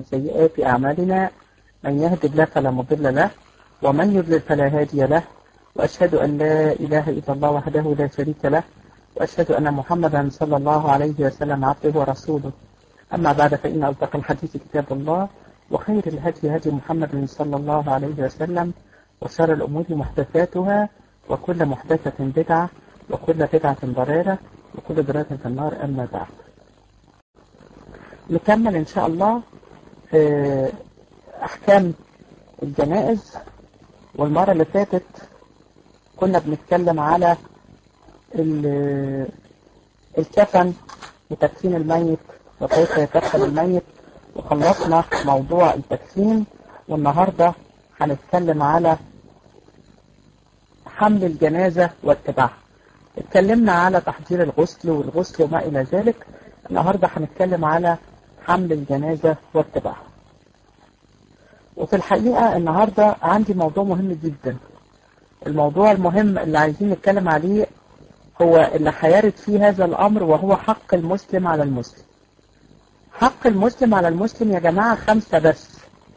سيئات أعمالنا من يهد الله فلا مضل له ومن يضلل فلا هادي له وأشهد أن لا إله إلا الله وحده لا شريك له وأشهد أن محمدا صلى الله عليه وسلم عبده ورسوله أما بعد فإن أصدق الحديث كتاب الله وخير الهدي هدي محمد صلى الله عليه وسلم وشر الأمور محدثاتها وكل محدثة بدعة وكل بدعة ضلالة وكل ضلالة في النار أما بعد نكمل إن شاء الله في أحكام الجنائز والمرة اللي فاتت كنا بنتكلم على الكفن وتكفين الميت وكيف يكفن الميت وخلصنا موضوع التكفين والنهاردة هنتكلم على حمل الجنازة واتباعها اتكلمنا على تحضير الغسل والغسل وما إلى ذلك النهاردة هنتكلم على حمل الجنازة واتباعها وفي الحقيقة النهاردة عندي موضوع مهم جدا الموضوع المهم اللي عايزين نتكلم عليه هو اللي هيرد فيه هذا الأمر وهو حق المسلم على المسلم حق المسلم على المسلم يا جماعة خمسة بس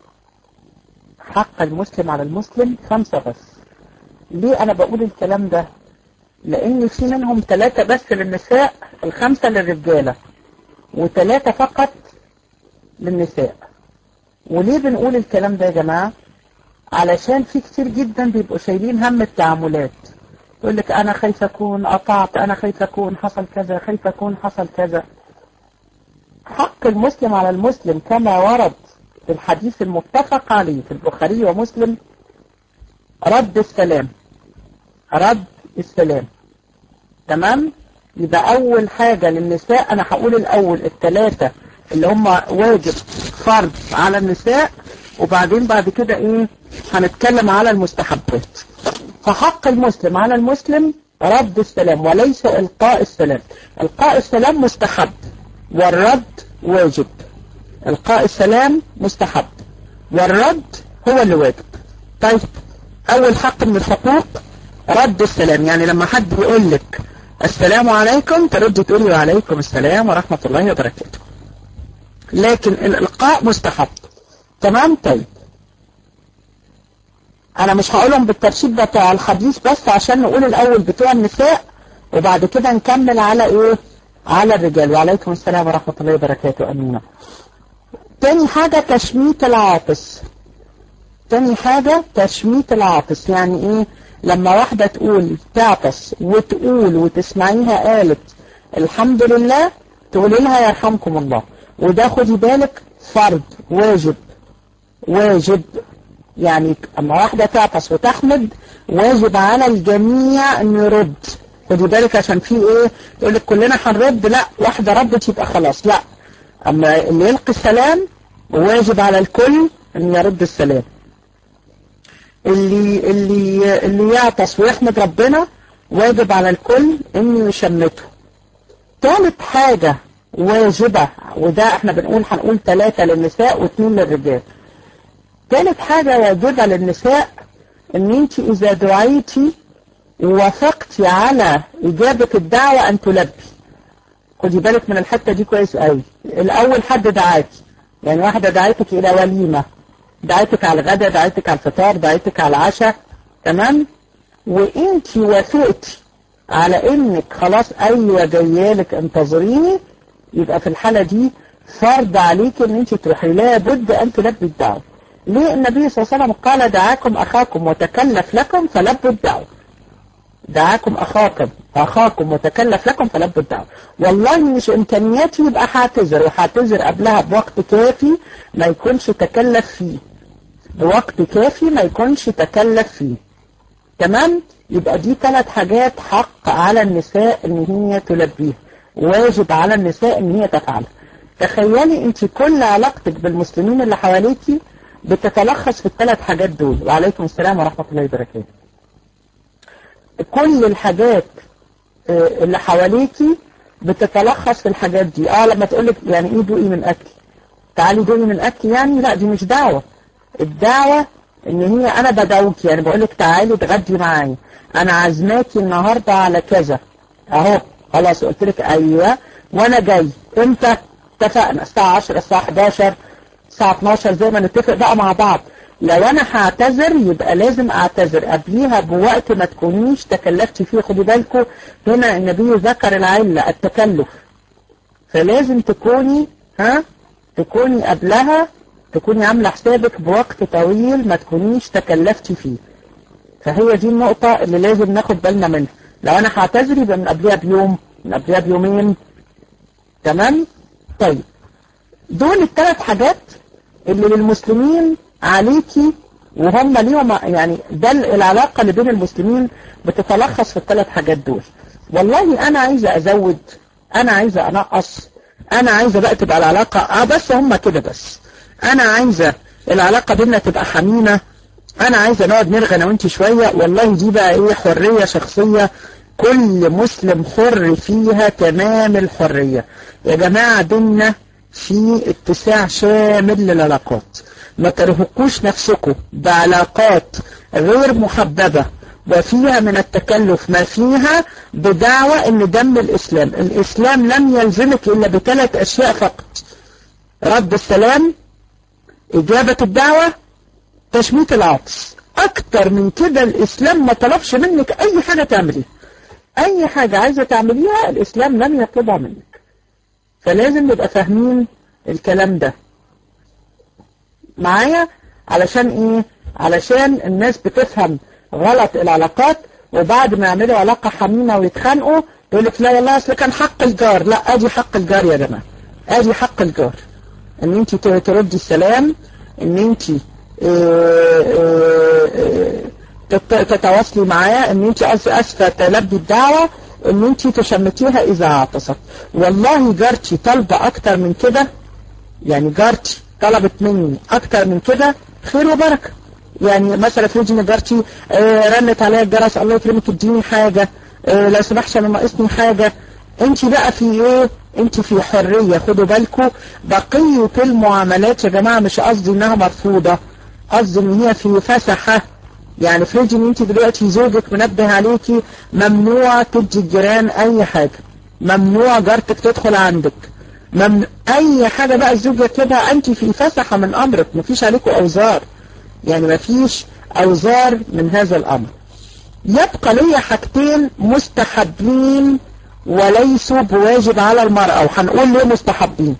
حق المسلم على المسلم خمسة بس ليه أنا بقول الكلام ده لأن في منهم ثلاثة بس للنساء الخمسة للرجالة وثلاثة فقط للنساء وليه بنقول الكلام ده يا جماعة علشان في كتير جدا بيبقوا شايلين هم التعاملات يقول لك أنا خايف أكون قطعت أنا خايف أكون حصل كذا خايف أكون حصل كذا حق المسلم على المسلم كما ورد في الحديث المتفق عليه في البخاري ومسلم رد السلام رد السلام تمام يبقى أول حاجة للنساء أنا هقول الأول الثلاثة اللي هم واجب فرض على النساء وبعدين بعد كده إيه هنتكلم على المستحبات فحق المسلم على المسلم رد السلام وليس إلقاء السلام إلقاء السلام مستحب والرد واجب إلقاء السلام مستحب والرد هو اللي واجب طيب أول حق من الحقوق رد السلام يعني لما حد يقول لك السلام عليكم ترد تقولي وعليكم السلام ورحمة الله وبركاته لكن الإلقاء مستحب تمام طيب أنا مش هقولهم بالترتيب بتاع الحديث بس عشان نقول الأول بتوع النساء وبعد كده نكمل على إيه على الرجال وعليكم السلام ورحمة الله وبركاته أمينة تاني حاجة تشميت العاطس تاني حاجة تشميت العاطس يعني ايه لما واحدة تقول تعطس وتقول وتسمعيها قالت الحمد لله تقولي لها يرحمكم الله وده خدي بالك فرض واجب واجب يعني اما واحدة تعطس وتحمد واجب على الجميع ان يرد خدي بالك عشان في ايه تقول لك كلنا هنرد لا واحدة ردت يبقى خلاص لا اما اللي يلقي السلام واجب على الكل ان يرد السلام اللي اللي اللي يعطس ويحمد ربنا واجب على الكل انه يشمته ثالث حاجة واجبة وده احنا بنقول هنقول ثلاثة للنساء واثنين للرجال ثالث حاجة واجبة للنساء ان انت اذا دعيتي وافقتي على اجابة الدعوة ان تلبي خدي بالك من الحتة دي كويس قوي الاول حد دعاكي يعني واحدة دعيتك الى وليمة دعيتك على الغداء دعيتك على الفطار دعيتك على العشاء تمام وانت وافقتي على انك خلاص ايوه جايالك انتظريني يبقى في الحالة دي فرض عليك ان انت تروحي لابد ان تلبي الدعوة ليه النبي صلى الله عليه وسلم قال دعاكم اخاكم وتكلف لكم فلبوا الدعوة دعاكم اخاكم اخاكم وتكلف لكم فلبوا الدعوة والله مش امكانياتي يبقى هعتذر وهعتذر قبلها بوقت كافي ما يكونش تكلف فيه بوقت كافي ما يكونش تكلف فيه تمام يبقى دي ثلاث حاجات حق على النساء ان هي تلبيها واجب على النساء ان هي تفعلها تخيلي انت كل علاقتك بالمسلمين اللي حواليكي بتتلخص في الثلاث حاجات دول وعليكم السلام ورحمة الله وبركاته كل الحاجات اللي حواليكي بتتلخص في الحاجات دي اه لما تقولك يعني ايه دوقي من اكل تعالي دوقي من اكل يعني لا دي مش دعوة الدعوة ان هي انا بدعوكي يعني بقولك تعالي اتغدي معايا انا عازماكي النهاردة على كذا اهو خلاص قلت لك ايوه وانا جاي امتى اتفقنا الساعة 10 الساعة 11 الساعة 12 زي ما نتفق بقى مع بعض لو انا هعتذر يبقى لازم اعتذر قبليها بوقت ما تكونيش تكلفتي فيه خدوا بالكم هنا النبي ذكر العلة التكلف فلازم تكوني ها تكوني قبلها تكوني عاملة حسابك بوقت طويل ما تكونيش تكلفتي فيه فهي دي النقطة اللي لازم ناخد بالنا منها لو انا هعتذر يبقى من قبلها بيوم من قبلها بيومين تمام طيب دول الثلاث حاجات اللي للمسلمين عليكي وهم ليهم يعني ده العلاقة اللي بين المسلمين بتتلخص في الثلاث حاجات دول والله انا عايزة ازود انا عايزة انقص انا عايزة بقى تبقى العلاقة اه بس هم كده بس انا عايزة العلاقة بينا تبقى حميمة انا عايزة نقعد نرغى انا وانت شوية والله دي بقى ايه حرية شخصية كل مسلم حر فيها تمام الحرية يا جماعة ديننا في اتساع شامل للعلاقات ما ترهقوش نفسكم بعلاقات غير محببة وفيها من التكلف ما فيها بدعوى ان دم الاسلام الاسلام لم يلزمك الا بثلاث اشياء فقط رد السلام اجابة الدعوة تشميت العطس اكتر من كده الاسلام ما طلبش منك اي حاجة تعمليها اي حاجة عايزة تعمليها الاسلام لم يطلبها منك فلازم نبقى فاهمين الكلام ده معايا علشان ايه علشان الناس بتفهم غلط العلاقات وبعد ما يعملوا علاقة حميمة ويتخانقوا يقول لك لا والله اصل كان حق الجار لا ادي حق الجار يا جماعة ادي حق الجار ان انت تردي السلام ان انت تتواصلي معاه ان انت اسفة تلبي الدعوة ان انت تشمتيها اذا عطست والله جارتي طالبة اكتر من كده يعني جارتي طلبت مني اكتر من كده خير وبركة يعني مثلا فريدي ان جارتي آه رنت عليا الجرس الله يكرمك اديني حاجة آه لو سمحش انا ناقصني حاجة انت بقى في ايه انت في حرية خدوا بالكم بقية المعاملات يا جماعة مش قصدي انها مرفوضة قصدي ان هي في فسحة يعني فريدي ان انت دلوقتي زوجك منبه عليكي ممنوع تدي الجيران اي حاجة ممنوع جارتك تدخل عندك ممنوع اي حاجة بقى الزوج يطلبها انت في فسحة من امرك مفيش عليكم اوزار يعني مفيش اوزار من هذا الامر يبقى لي حاجتين مستحبين وليسوا بواجب على المرأة وهنقول ليه مستحبين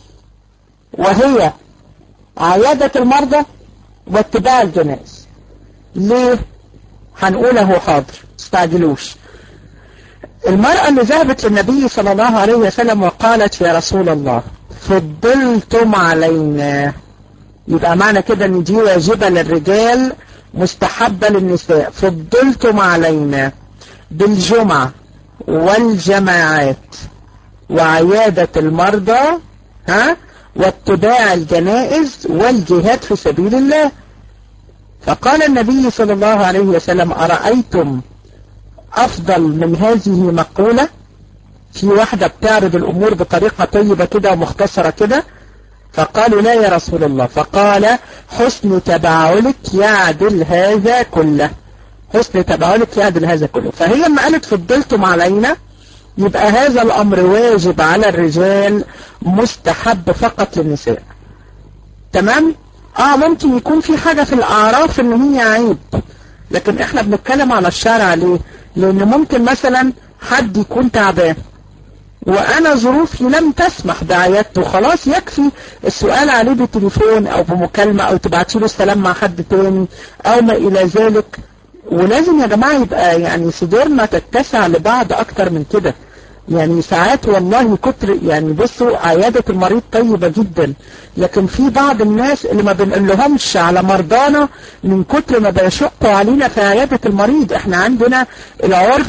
وهي عيادة المرضى واتباع الجنائز ليه هنقول اهو حاضر استعجلوش المرأة اللي ذهبت للنبي صلى الله عليه وسلم وقالت يا رسول الله فضلتم علينا يبقى معنى كده ان دي واجبة للرجال مستحبة للنساء فضلتم علينا بالجمعة والجماعات وعيادة المرضى ها واتباع الجنائز والجهاد في سبيل الله فقال النبي صلى الله عليه وسلم أرأيتم أفضل من هذه مقولة في واحدة بتعرض الأمور بطريقة طيبة كده ومختصرة كده فقالوا لا يا رسول الله فقال حسن تباعلك يعدل هذا كله حسن تباعلك يعدل هذا كله فهي لما قالت فضلتم علينا يبقى هذا الأمر واجب على الرجال مستحب فقط للنساء تمام اه ممكن يكون في حاجة في الأعراف ان هي عيب لكن احنا بنتكلم على الشارع ليه لان ممكن مثلا حد يكون تعبان وانا ظروفي لم تسمح بعيادته خلاص يكفي السؤال عليه بالتليفون او بمكالمة او تبعتي له السلام مع حد تاني او ما الى ذلك ولازم يا جماعة يبقى يعني صدورنا تتسع لبعض اكتر من كده يعني ساعات والله كتر يعني بصوا عيادة المريض طيبة جدا لكن في بعض الناس اللي ما بنقولهمش على مرضانا من كتر ما بيشقوا علينا في عيادة المريض احنا عندنا العرف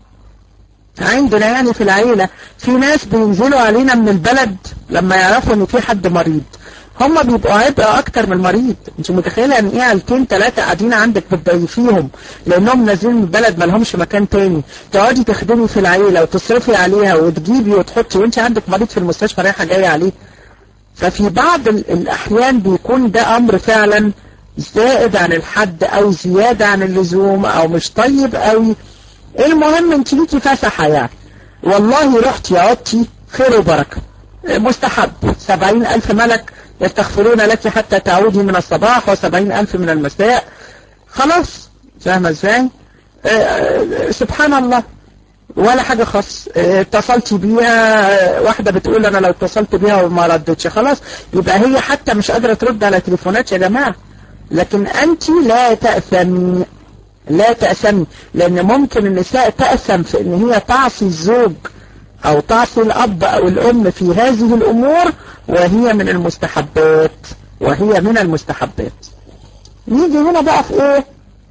عندنا يعني في العيلة في ناس بينزلوا علينا من البلد لما يعرفوا ان في حد مريض هم بيبقوا عبء اكتر من المريض انت متخيله ان ايه عيلتين ثلاثه قاعدين عندك بتضيفيهم لانهم نازلين من البلد ما لهمش مكان تاني تقعدي تخدمي في العيله وتصرفي عليها وتجيبي وتحطي وانت عندك مريض في المستشفى رايحه جايه عليه ففي بعض الاحيان بيكون ده امر فعلا زائد عن الحد او زياده عن اللزوم او مش طيب قوي المهم انت ليكي فسحه يعني والله رحتي عدتي خير وبركه مستحب سبعين ألف ملك يستغفرون لك حتى تعودي من الصباح وسبعين ألف من المساء خلاص فاهمة ازاي سبحان الله ولا حاجة خاص اتصلت بيها واحدة بتقول انا لو اتصلت بيها وما ردتش خلاص يبقى هي حتى مش قادرة ترد على تليفونات يا جماعة لكن انت لا تأثمي لا تأثمي لان ممكن النساء تأثم في ان هي تعصي الزوج او تعصي الاب او الام في هذه الامور وهي من المستحبات وهي من المستحبات نيجي هنا بقى في ايه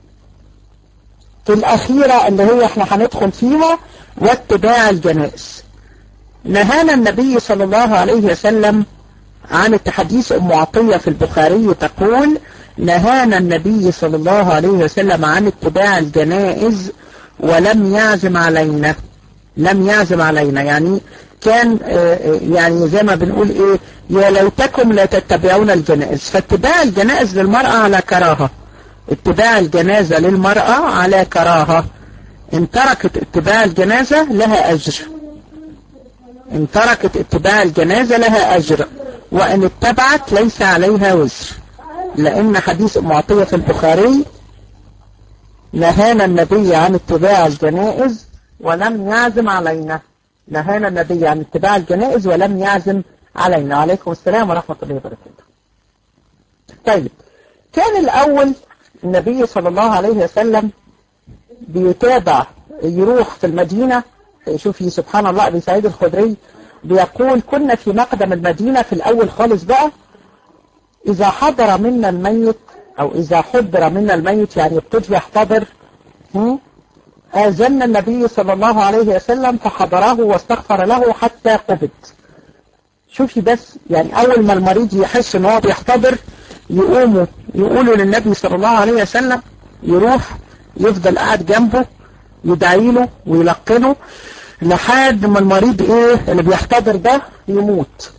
في الأخيرة اللي هي احنا هندخل فيها واتباع الجنائز نهانا النبي صلى الله عليه وسلم عن التحديث أم عطية في البخاري تقول نهانا النبي صلى الله عليه وسلم عن اتباع الجنائز ولم يعزم علينا لم يعزم علينا يعني كان يعني زي ما بنقول ايه يا ليتكم لا تتبعون الجنائز فاتباع الجنائز للمرأة على كراهة اتباع الجنازة للمرأة على كراهة ان تركت اتباع الجنازة لها أجر ان تركت اتباع الجنازة لها أجر وان اتبعت ليس عليها وزر لأن حديث معطية في البخاري نهانا النبي عن اتباع الجنائز ولم يعزم علينا نهانا النبي عن اتباع الجنائز ولم يعزم علينا عليكم السلام ورحمة الله وبركاته طيب كان الأول النبي صلى الله عليه وسلم بيتابع يروح في المدينة شوفي سبحان الله أبي سعيد الخدري بيقول كنا في مقدم المدينة في الأول خالص بقى إذا حضر منا الميت أو إذا حضر منا الميت يعني ابتدى يحتضر آذن النبي صلى الله عليه وسلم فحضره واستغفر له حتى قبض شوفي بس يعني أول ما المريض يحس إن هو بيحتضر يقوموا يقولوا للنبي صلى الله عليه وسلم يروح يفضل قاعد جنبه يدعي له ويلقنه لحد ما المريض ايه اللي بيحتضر ده يموت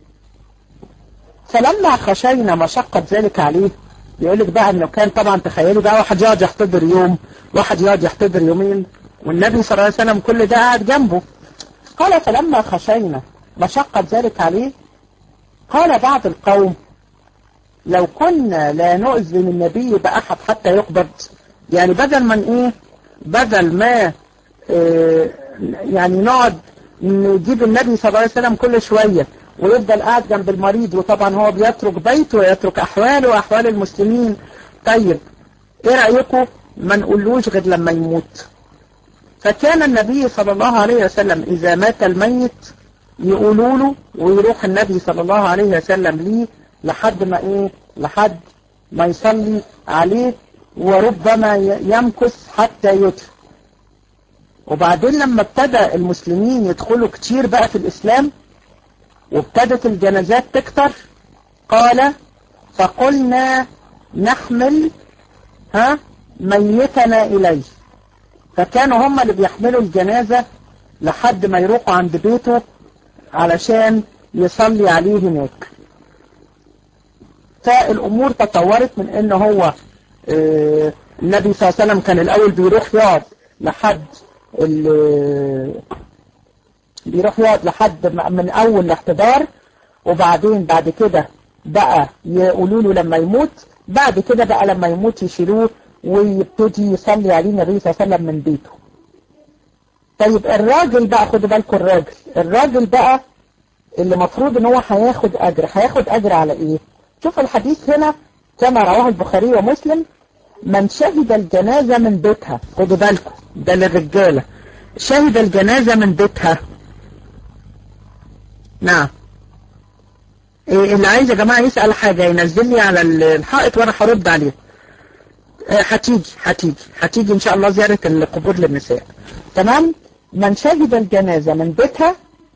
فلما خشينا مشقة ذلك عليه يقول لك بقى انه كان طبعا تخيلي بقى واحد يقعد يحتضر يوم واحد يقعد يحتضر يومين والنبي صلى الله عليه وسلم كل ده قاعد جنبه قال فلما خشينا مشقة ذلك عليه قال بعض القوم لو كنا لا نؤذن النبي بأحد حتى يقبض يعني بدل من ايه بدل ما إيه يعني نقعد نجيب النبي صلى الله عليه وسلم كل شوية ويفضل قاعد جنب المريض وطبعا هو بيترك بيته ويترك أحواله وأحوال المسلمين طيب ايه رأيكم ما نقولوش غير لما يموت فكان النبي صلى الله عليه وسلم إذا مات الميت يقولوا له ويروح النبي صلى الله عليه وسلم ليه لحد ما ايه لحد ما يصلي عليه وربما يمكث حتى يدفن وبعدين لما ابتدى المسلمين يدخلوا كتير بقى في الإسلام وابتدت الجنازات تكتر قال فقلنا نحمل ها ميتنا إليه فكانوا هم اللي بيحملوا الجنازة لحد ما يروحوا عند بيته علشان يصلي عليه هناك فالأمور تطورت من ان هو اه النبي صلى الله عليه وسلم كان الأول بيروح يقعد لحد بيروح يقعد لحد من أول الاحتضار وبعدين بعد كده بقى يقولوا له لما يموت بعد كده بقى لما يموت يشيلوه ويبتدي يصلي عليه النبي صلى الله عليه وسلم من بيته طيب الراجل بقى خدوا بالكم الراجل الراجل بقى اللي مفروض ان هو هياخد اجر هياخد اجر على ايه شوف الحديث هنا كما رواه البخاري ومسلم من شهد الجنازة من بيتها خدوا بالكم ده للرجالة شهد الجنازة من بيتها نعم إيه اللي عايز يا جماعة يسأل حاجة ينزل لي على الحائط وانا هرد عليه هتيجي هتيجي هتيجي ان شاء الله زيارة القبور للنساء تمام من شهد الجنازة من بيتها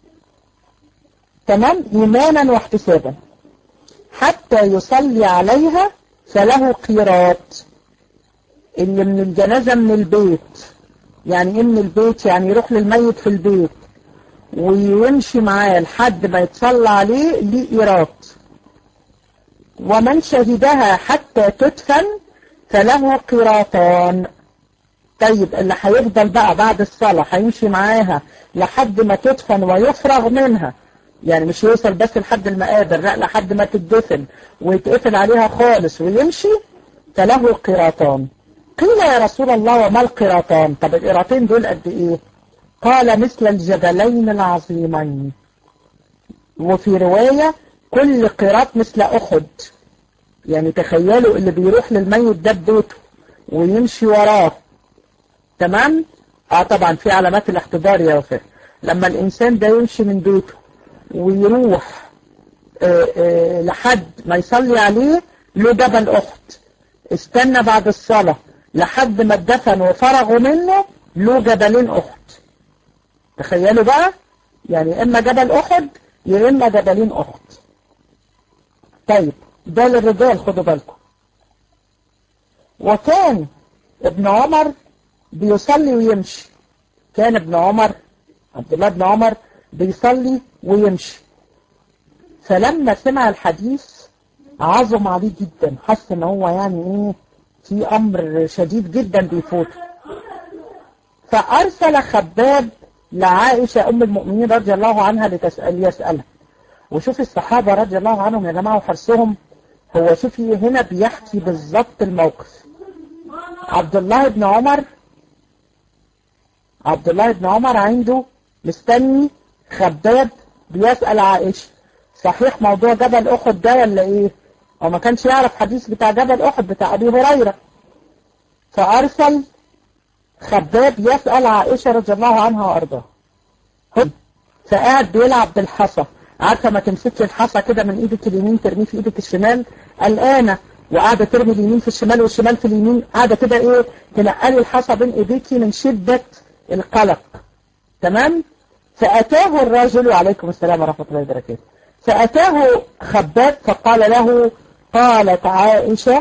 تمام ايمانا واحتسابا حتى يصلي عليها فله قيراط اللي من الجنازة من البيت يعني ايه من البيت يعني يروح للميت في البيت ويمشي معاه لحد ما يتصلى عليه ليه قيراط ومن شهدها حتى تدفن فله قيراطان طيب اللي هيفضل بقى بعد الصلاة هيمشي معاها لحد ما تدفن ويفرغ منها يعني مش يوصل بس لحد المقابر لا لحد ما تدفن ويتقفل عليها خالص ويمشي فله قيراطان قيل يا رسول الله وما القيراطان طب القيراطين دول قد ايه قال مثل الجبلين العظيمين وفي رواية كل قيراط مثل أحد يعني تخيلوا اللي بيروح للميت ده ببيته ويمشي وراه تمام اه طبعا في علامات الاحتضار يا وفاء لما الانسان ده يمشي من بيته ويروح آه آه لحد ما يصلي عليه له جبل احد استنى بعد الصلاة لحد ما اتدفن وفرغوا منه له جبلين احد تخيلوا بقى يعني اما جبل احد يا اما جبلين احد طيب ده للرجال خدوا بالكم وكان ابن عمر بيصلي ويمشي كان ابن عمر عبد الله بن عمر بيصلي ويمشي فلما سمع الحديث عظم عليه جدا حس ان هو يعني ايه في امر شديد جدا بيفوته فارسل خباب لعائشة ام المؤمنين رضي الله عنها لتسأل يسألها وشوف الصحابة رضي الله عنهم يا جماعة وحرصهم هو شوفي هنا بيحكي بالظبط الموقف عبد الله بن عمر عبد الله بن عمر عنده مستني خباب بيسأل عائشة صحيح موضوع جبل أحد ده ولا إيه هو ما كانش يعرف حديث بتاع جبل أحد بتاع أبي هريرة فأرسل خباب يسأل عائشة رضي الله عنها وأرضاها فقاعد بيلعب بالحصى عارفة ما تمسكي الحصى كده من ايدك اليمين ترميه في ايدك الشمال قلقانة وقاعدة ترمي اليمين في الشمال والشمال في اليمين قاعدة كده ايه تنقلي الحصى بين ايديكي من شدة القلق تمام فأتاه الرجل وعليكم السلام ورحمة الله وبركاته فأتاه خباب فقال له قالت عائشة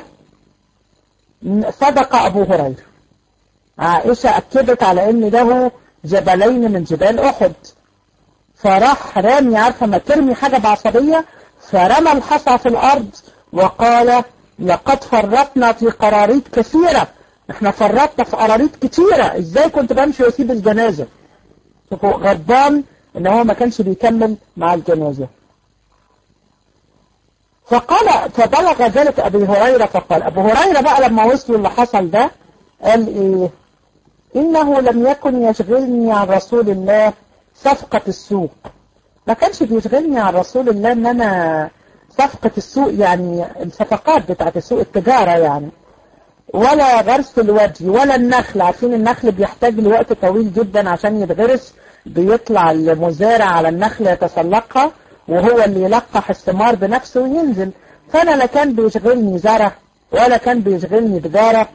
صدق أبو هريرة عائشة أكدت على أن له جبلين من جبال أحد فراح رامي عارفة ما ترمي حاجة بعصبية فرمى الحصى في الأرض وقال لقد فرطنا في قراريط كثيرة احنا فرطنا في قراريط كثيرة ازاي كنت بمشي واسيب الجنازة شوفوا غضبان ان هو ما كانش بيكمل مع الجنازة فقال فبلغ ذلك ابي هريرة فقال ابو هريرة بقى لما وصلوا اللي حصل ده قال ايه انه لم يكن يشغلني عن رسول الله صفقة السوق ما كانش بيشغلني عن رسول الله ان انا صفقة السوق يعني الصفقات بتاعت السوق التجارة يعني ولا غرس الوجه ولا النخل عارفين النخل بيحتاج لوقت طويل جدا عشان يتغرس بيطلع المزارع على النخل يتسلقها وهو اللي يلقح الثمار بنفسه وينزل فانا لا كان بيشغلني زرع ولا كان بيشغلني تجارة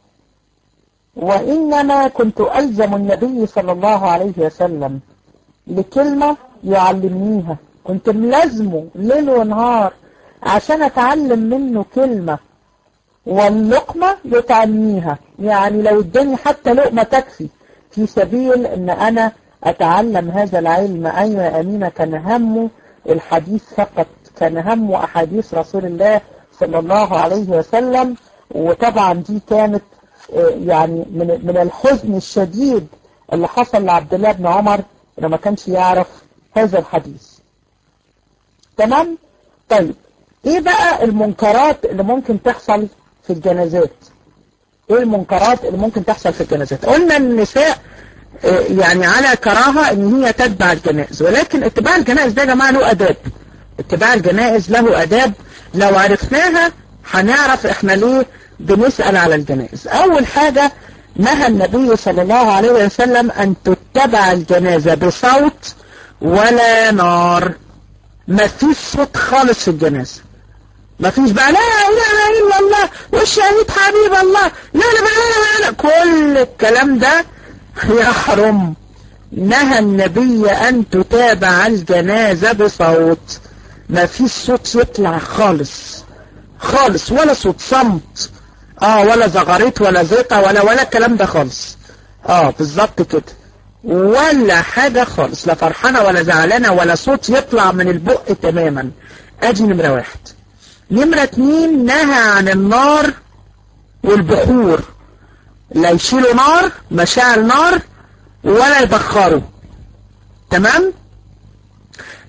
وإنما كنت ألزم النبي صلى الله عليه وسلم لكلمة يعلمنيها كنت ملازمه ليل ونهار عشان أتعلم منه كلمة واللقمة يتعنيها يعني لو اداني حتى لقمة تكفي في سبيل ان انا اتعلم هذا العلم ايوه يا امينة كان همه الحديث فقط كان همه احاديث رسول الله صلى الله عليه وسلم وطبعا دي كانت يعني من من الحزن الشديد اللي حصل لعبد الله بن عمر انه ما كانش يعرف هذا الحديث تمام طيب ايه بقى المنكرات اللي ممكن تحصل في الجنازات ايه المنكرات اللي ممكن تحصل في الجنازات قلنا النساء يعني على كراهة ان هي تتبع الجنائز ولكن اتباع الجنائز ده يا جماعة له اداب اتباع الجنائز له اداب لو عرفناها هنعرف احنا ليه بنسأل على الجنائز اول حاجة نهى النبي صلى الله عليه وسلم ان تتبع الجنازة بصوت ولا نار ما فيش صوت خالص في الجنازة ما فيش بقى لا اله الا الله والشهيد حبيب الله لا لا لا لا, لا. كل الكلام ده يحرم نهى النبي ان تتابع الجنازة بصوت ما فيش صوت يطلع خالص خالص ولا صوت صمت اه ولا زغريت ولا زيطة ولا ولا الكلام ده خالص اه بالظبط كده ولا حاجة خالص لا فرحانة ولا زعلانة ولا صوت يطلع من البق تماما ادي نمرة واحد نمرة اتنين نهى عن النار والبخور لا يشيلوا نار مشاعل نار ولا يبخروا تمام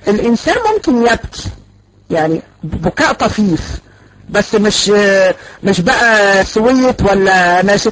الإنسان ممكن يبكي يعني بكاء طفيف بس مش مش بقى سويت ولا ماشي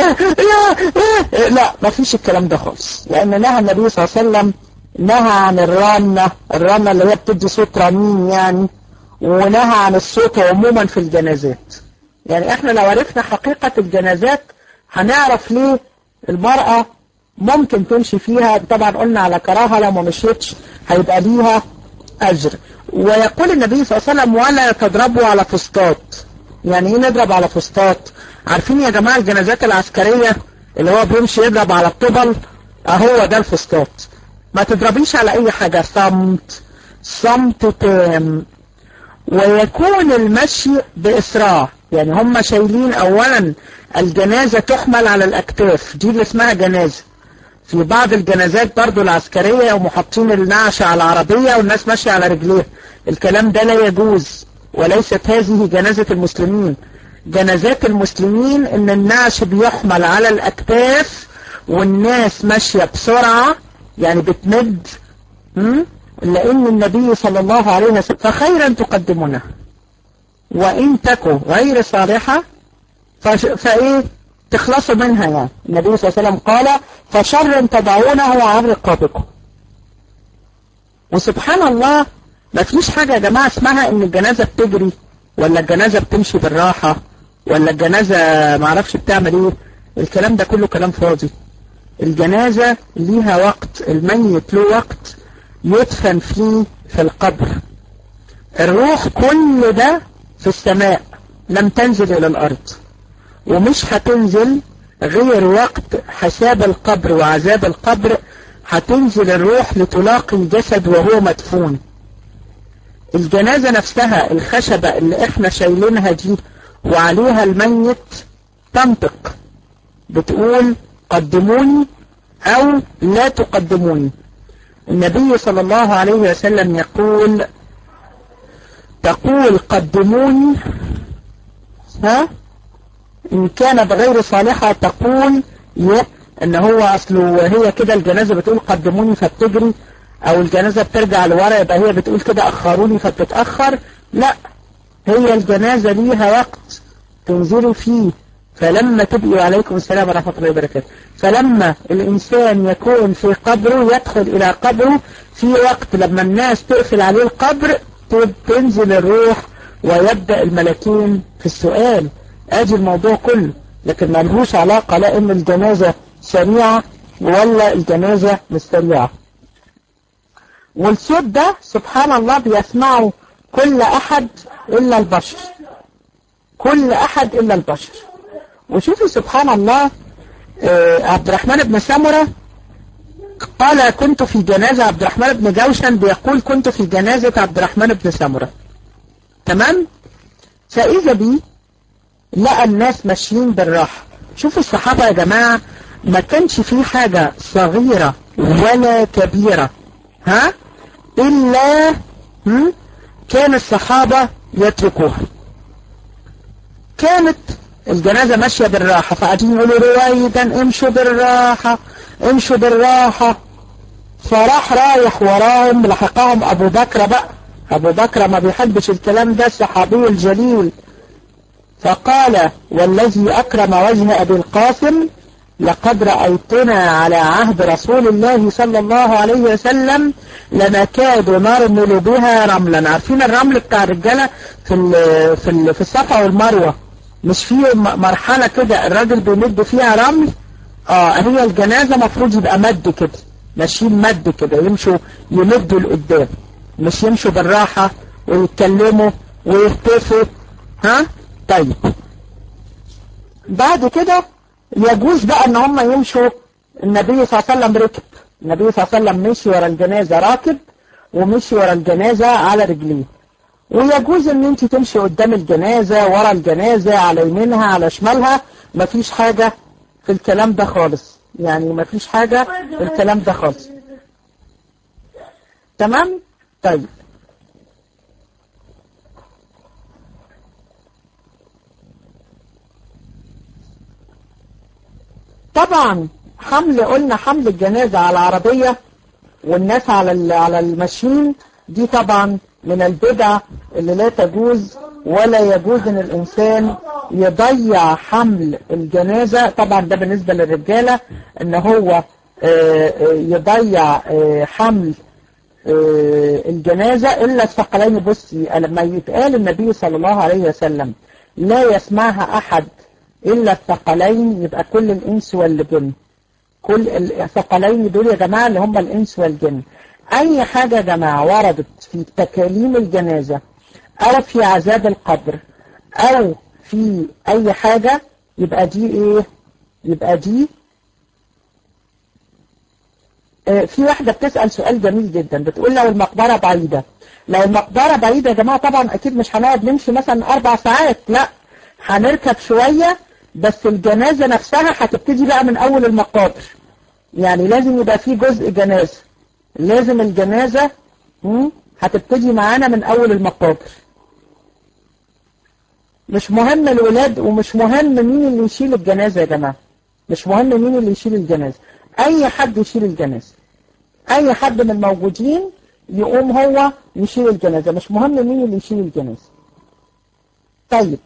لا ما فيش الكلام ده خالص لأن نهى النبي صلى الله عليه وسلم نهى عن الرنة الرنة اللي هي بتدي صوت رنين يعني ونهى عن الصوت عموما في الجنازات يعني احنا لو عرفنا حقيقة الجنازات هنعرف ليه المرأة ممكن تمشي فيها طبعا قلنا على كراهة لو ما مشيتش هيبقى ليها أجر ويقول النبي صلى الله عليه وسلم ولا تضربوا على فسطاط يعني ايه نضرب على فسطاط عارفين يا جماعة الجنازات العسكرية اللي هو بيمشي يضرب على الطبل اهو ده الفسطاط ما تضربيش على اي حاجة صمت صمت تام ويكون المشي بإسراع يعني هم شايلين اولا الجنازة تحمل على الاكتاف دي اللي اسمها جنازة في بعض الجنازات برضو العسكرية ومحطين النعش على العربية والناس ماشية على رجليه الكلام ده لا يجوز وليست هذه جنازة المسلمين جنازات المسلمين ان النعش بيحمل على الاكتاف والناس ماشية بسرعة يعني بتمد لان النبي صلى الله عليه وسلم فخيرا تقدمونه وان تكو غير صالحة فايه تخلصوا منها يعني النبي صلى الله عليه وسلم قال فشر تضعونه عن رقابكم وسبحان الله ما فيش حاجة يا جماعة اسمها ان الجنازة بتجري ولا الجنازة بتمشي بالراحة ولا الجنازة معرفش بتعمل ايه الكلام ده كله كلام فاضي الجنازة ليها وقت الميت له وقت يدفن فيه في القبر الروح كل ده في السماء لم تنزل الى الارض ومش هتنزل غير وقت حساب القبر وعذاب القبر هتنزل الروح لتلاقي الجسد وهو مدفون الجنازة نفسها الخشبة اللي احنا شايلينها دي وعليها الميت تنطق بتقول قدموني او لا تقدموني النبي صلى الله عليه وسلم يقول تقول قدموني ها إن كان بغير صالحة تقول إن هو أصله هي كده الجنازة بتقول قدموني فبتجري أو الجنازة بترجع لورا يبقى هي بتقول كده أخروني فبتتأخر لا هي الجنازة ليها وقت تنزلوا فيه فلما تبقوا عليكم السلام ورحمة الله وبركاته فلما الإنسان يكون في قبره يدخل إلى قبره في وقت لما الناس تقفل عليه القبر تنزل الروح ويبدأ الملكين في السؤال ادي الموضوع كله لكن ما لهوش علاقة لا ان الجنازة سريعة ولا الجنازة مش سريعة والصوت ده سبحان الله بيسمعه كل احد الا البشر كل احد الا البشر وشوفوا سبحان الله عبد الرحمن بن سمرة قال كنت في جنازة عبد الرحمن بن جوشن بيقول كنت في جنازة عبد الرحمن بن سمرة تمام فإذا بي لقى الناس ماشيين بالراحة شوفوا الصحابة يا جماعة ما كانش في حاجة صغيرة ولا كبيرة ها إلا هم؟ كان الصحابة يتركوها كانت الجنازة ماشية بالراحة فقاعدين يقولوا رويدا امشوا بالراحة امشوا بالراحة فراح رايح وراهم لحقهم ابو بكر بقى ابو بكر ما بيحبش الكلام ده الصحابي الجليل فقال والذي أكرم وجه أبي القاسم لقد رأيتنا على عهد رسول الله صلى الله عليه وسلم لنكاد نرمل بها رملا عارفين الرمل بتاع الرجالة في ال في ال في الصفا والمروة مش في مرحلة كده الراجل بيمد فيها رمل اه هي الجنازة مفروض يبقى مد كده ماشيين مد كده يمشوا يمدوا لقدام مش يمشوا بالراحة ويتكلموا ويهتفوا ها طيب بعد كده يجوز بقى ان هم يمشوا النبي صلى الله عليه وسلم ركب النبي صلى الله عليه وسلم مشي ورا الجنازة راكب ومشي ورا الجنازة على رجليه ويجوز ان انت تمشي قدام الجنازة ورا الجنازة على يمينها على شمالها مفيش حاجة في الكلام ده خالص يعني مفيش حاجة في الكلام ده خالص تمام طيب طبعا حمل قلنا حمل الجنازة على العربية والناس على على الماشين دي طبعا من البدع اللي لا تجوز ولا يجوز ان الانسان يضيع حمل الجنازة طبعا ده بالنسبة للرجالة ان هو يضيع حمل الجنازة الا الثقلين بصي لما يتقال النبي صلى الله عليه وسلم لا يسمعها احد الا الثقلين يبقى كل الانس والجن كل الثقلين دول يا جماعة اللي هم الانس والجن اي حاجة يا جماعة وردت في تكاليم الجنازة او في عذاب القبر او في اي حاجة يبقى دي ايه يبقى دي اه في واحدة بتسأل سؤال جميل جدا بتقول لو المقبرة بعيدة لو المقبرة بعيدة يا جماعة طبعا اكيد مش هنقعد نمشي مثلا اربع ساعات لا هنركب شوية بس الجنازة نفسها هتبتدي بقى من اول المقابر يعني لازم يبقى في جزء جنازة لازم الجنازة هتبتدي معانا من اول المقابر مش مهم الولاد ومش مهم مين اللي يشيل الجنازة يا جماعة مش مهم مين اللي يشيل الجنازة اي حد يشيل الجنازة اي حد من الموجودين يقوم هو يشيل الجنازة مش مهم مين اللي يشيل الجنازة طيب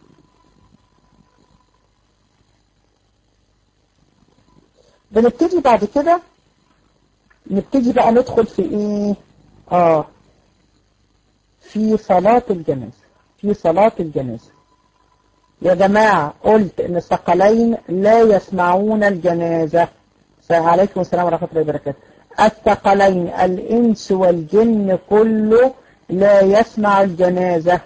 بنبتدي بعد كده نبتدي بقى ندخل في ايه اه في صلاة الجنازة في صلاة الجنازة يا جماعة قلت ان الثقلين لا يسمعون الجنازة عليكم السلام ورحمة الله وبركاته الثقلين الانس والجن كله لا يسمع الجنازة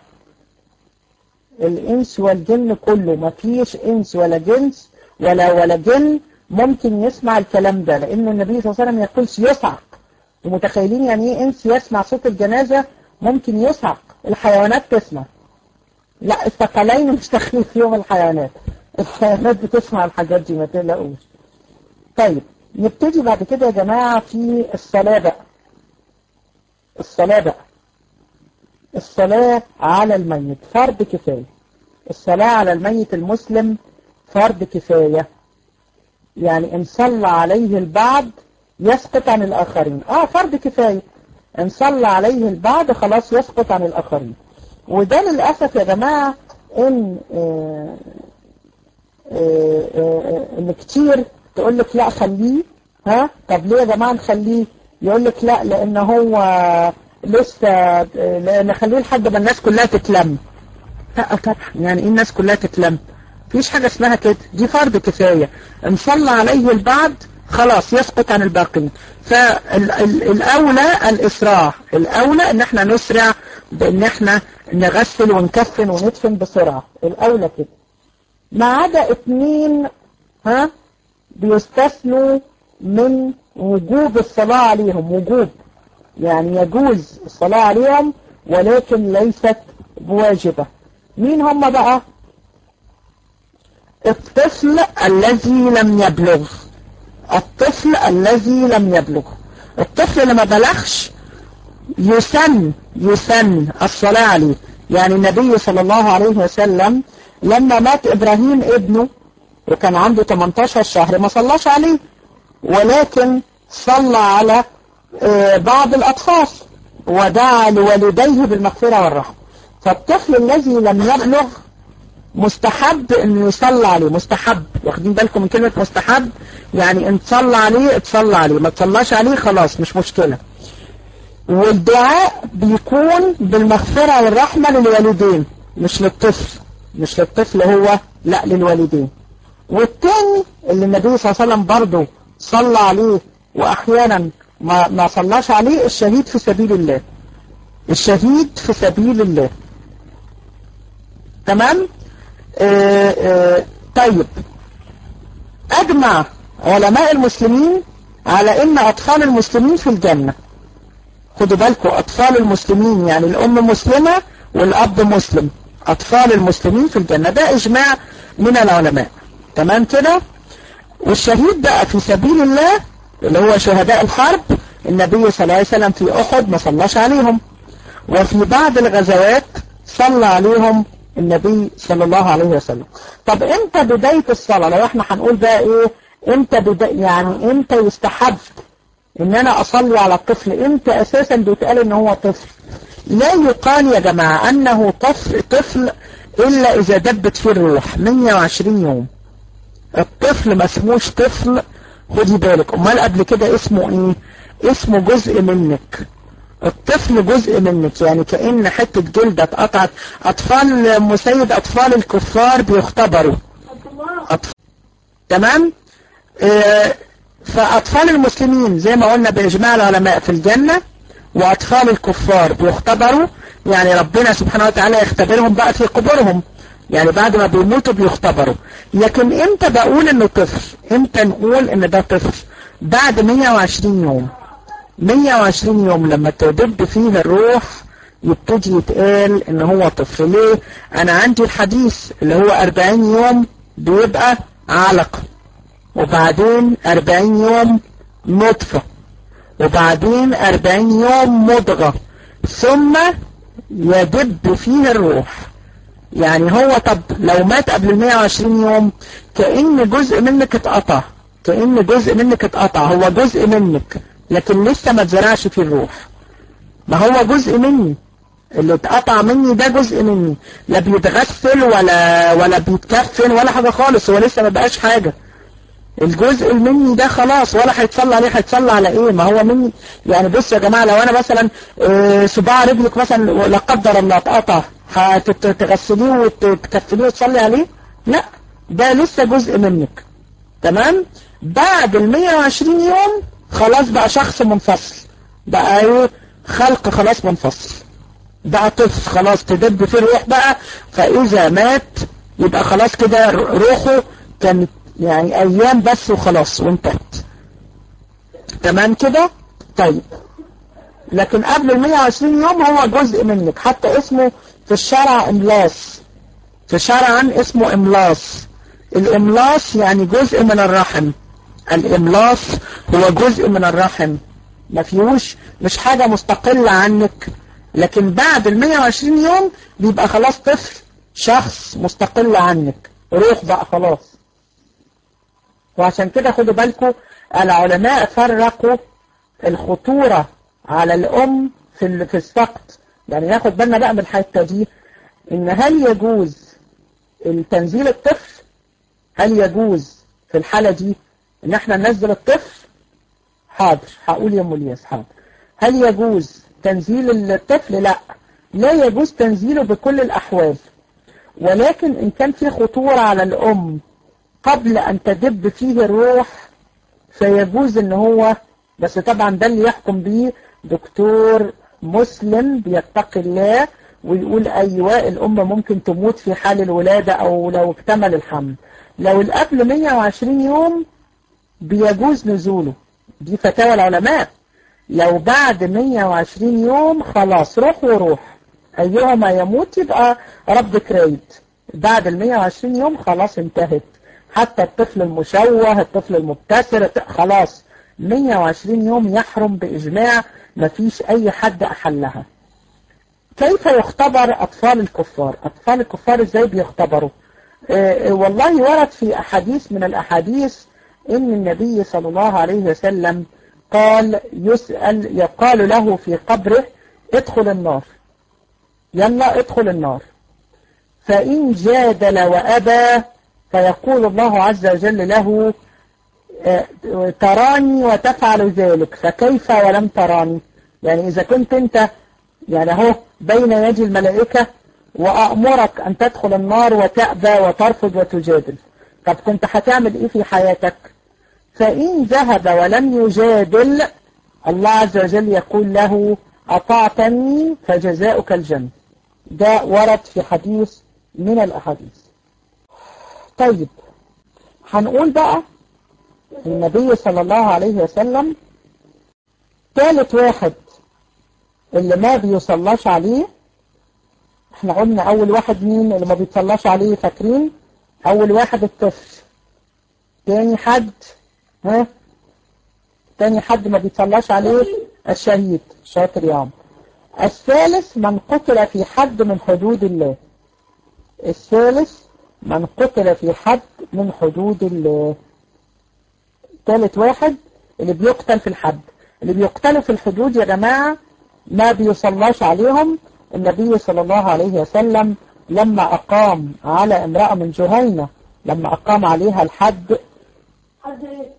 الانس والجن كله ما فيش انس ولا جنس ولا ولا جن ممكن يسمع الكلام ده لان النبي صلى الله عليه وسلم يقول يصعق ومتخيلين يعني ايه انس يسمع صوت الجنازة ممكن يصعق الحيوانات تسمع لا الثقلين مش داخلين فيهم الحيوانات الحيوانات بتسمع الحاجات دي ما تقلقوش طيب نبتدي بعد كده يا جماعة في الصلاة بقى الصلاة بقى الصلاة على الميت فرض كفاية الصلاة على الميت المسلم فرض كفاية يعني ان صلى عليه البعض يسقط عن الآخرين اه فرض كفاية ان صلى عليه البعض خلاص يسقط عن الآخرين وده للأسف يا جماعة ان آه آه آه ان كتير تقول لك لا خليه ها طب ليه يا جماعة نخليه يقول لك لا لان هو لسه نخليه لحد ما الناس كلها تتلم لا طبعا يعني ايه الناس كلها تتلم مفيش حاجة اسمها كده دي فرض كفاية ان صلى عليه البعض خلاص يسقط عن الباقين فالأولى الإسراع الأولى ان احنا نسرع بان احنا نغسل ونكفن وندفن بسرعة الأولى كده ما عدا اتنين ها بيستثنوا من وجوب الصلاة عليهم وجوب يعني يجوز الصلاة عليهم ولكن ليست بواجبة مين هم بقى الطفل الذي لم يبلغ الطفل الذي لم يبلغ الطفل اللي ما بلغش يسن يسن الصلاة عليه يعني النبي صلى الله عليه وسلم لما مات إبراهيم ابنه وكان عنده 18 شهر ما صلاش عليه ولكن صلى على بعض الأطفال ودعا لوالديه بالمغفرة والرحمة فالطفل الذي لم يبلغ مستحب انه يصلى عليه مستحب واخدين بالكم من كلمة مستحب يعني ان تصلى عليه اتصلى عليه ما تصلاش عليه خلاص مش مشكلة والدعاء بيكون بالمغفرة والرحمة للوالدين مش للطفل مش للطفل هو لا للوالدين والتاني اللي النبي صلى الله عليه وسلم برضه صلى عليه واحيانا ما, ما صلاش عليه الشهيد في سبيل الله الشهيد في سبيل الله تمام آآ آآ طيب اجمع علماء المسلمين على ان اطفال المسلمين في الجنة خدوا بالكم اطفال المسلمين يعني الام مسلمة والاب مسلم اطفال المسلمين في الجنة ده اجماع من العلماء تمام كده والشهيد بقى في سبيل الله اللي هو شهداء الحرب النبي صلى الله عليه وسلم في احد ما صلاش عليهم وفي بعض الغزوات صلى عليهم النبي صلى الله عليه وسلم طب امتى بداية الصلاة لو احنا هنقول بقى ايه امتى بدا يعني امتى يستحب ان انا اصلي على الطفل امتى اساسا بيتقال ان هو طفل لا يقال يا جماعة انه طفل, طفل الا اذا دبت فيه الروح 120 يوم الطفل ما اسموش طفل خدي بالك امال قبل كده اسمه ايه اسمه جزء منك الطفل جزء منك يعني كأن حتة جلدة اتقطعت اطفال مسيد اطفال الكفار بيختبروا أطفال. تمام آه فاطفال المسلمين زي ما قلنا باجماع العلماء في الجنة واطفال الكفار بيختبروا يعني ربنا سبحانه وتعالى يختبرهم بقى في قبورهم يعني بعد ما بيموتوا بيختبروا لكن امتى بقول انه طفل امتى نقول ان ده طفل بعد 120 يوم 120 يوم لما تدب فيه الروح يبتدي يتقال ان هو طفل ليه انا عندي الحديث اللي هو 40 يوم بيبقى علقة وبعدين 40 يوم نطفة وبعدين 40 يوم مضغة ثم يدب فيه الروح يعني هو طب لو مات قبل 120 يوم كأن جزء منك اتقطع كأن جزء منك اتقطع هو جزء منك لكن لسه ما اتزرعش فيه الروح ما هو جزء مني اللي اتقطع مني ده جزء مني لا بيتغسل ولا ولا بيتكفن ولا حاجة خالص هو لسه ما بقاش حاجة الجزء المني ده خلاص ولا هيتصلى عليه هيتصلى على ايه ما هو مني يعني بصوا يا جماعة لو انا مثلا اه صباع رجلك مثلا لا قدر الله اتقطع هتغسليه وتكفنيه وتصلي عليه لا ده لسه جزء منك تمام بعد ال 120 يوم خلاص بقى شخص منفصل بقى ايه خلق خلاص منفصل بقى طفل خلاص تدب في الروح بقى فاذا مات يبقى خلاص كده روحه كانت يعني ايام بس وخلاص وانتهت تمام كده طيب لكن قبل ال 120 يوم هو جزء منك حتى اسمه في الشرع املاس في شرعا اسمه املاس الاملاس يعني جزء من الرحم الاملاس هو جزء من الرحم ما فيهوش مش حاجة مستقلة عنك لكن بعد ال 120 يوم بيبقى خلاص طفل شخص مستقل عنك روح بقى خلاص وعشان كده خدوا بالكم العلماء فرقوا الخطورة على الأم في في السقط يعني ناخد بالنا بقى من الحتة دي إن هل يجوز التنزيل الطفل هل يجوز في الحالة دي إن احنا ننزل الطفل حاضر هقول يا أم الياس حاضر هل يجوز تنزيل الطفل لا لا يجوز تنزيله بكل الأحوال ولكن إن كان في خطورة على الأم قبل أن تدب فيه الروح فيجوز إن هو بس طبعا ده اللي يحكم بيه دكتور مسلم بيتقي الله ويقول أيوة الأم ممكن تموت في حال الولادة أو لو اكتمل الحمل لو القبل 120 يوم بيجوز نزوله دي فتاوى العلماء لو بعد 120 يوم خلاص روح وروح أيهما يموت يبقى ربك رايد بعد ال 120 يوم خلاص انتهت حتى الطفل المشوه الطفل المبتسر خلاص 120 يوم يحرم بإجماع مفيش أي حد أحلها كيف يختبر أطفال الكفار أطفال الكفار إزاي بيختبروا آه والله ورد في أحاديث من الأحاديث إن النبي صلى الله عليه وسلم قال يسأل يقال له في قبره ادخل النار يلا ادخل النار فإن جادل وأبى فيقول الله عز وجل له تراني وتفعل ذلك فكيف ولم تراني يعني إذا كنت أنت يعني اهو بين يدي الملائكة وأأمرك أن تدخل النار وتأبى وترفض وتجادل طب كنت هتعمل إيه في حياتك فإن ذهب ولم يجادل الله عز وجل يقول له أطعتني فجزاؤك الجنة ده ورد في حديث من الأحاديث طيب هنقول بقى النبي صلى الله عليه وسلم ثالث واحد اللي ما بيصلاش عليه احنا قلنا اول واحد مين اللي ما بيتصلاش عليه فاكرين اول واحد الطفل تاني حد ها تاني حد ما بيتصلاش عليه الشهيد شاطر يا عم الثالث من قتل في حد من حدود الله الثالث من قتل في حد من حدود الله ثالث واحد اللي بيقتل في الحد اللي بيقتلوا في الحدود يا جماعة ما بيصلاش عليهم النبي صلى الله عليه وسلم لما أقام على امرأة من جهينة لما أقام عليها الحد حد ايه؟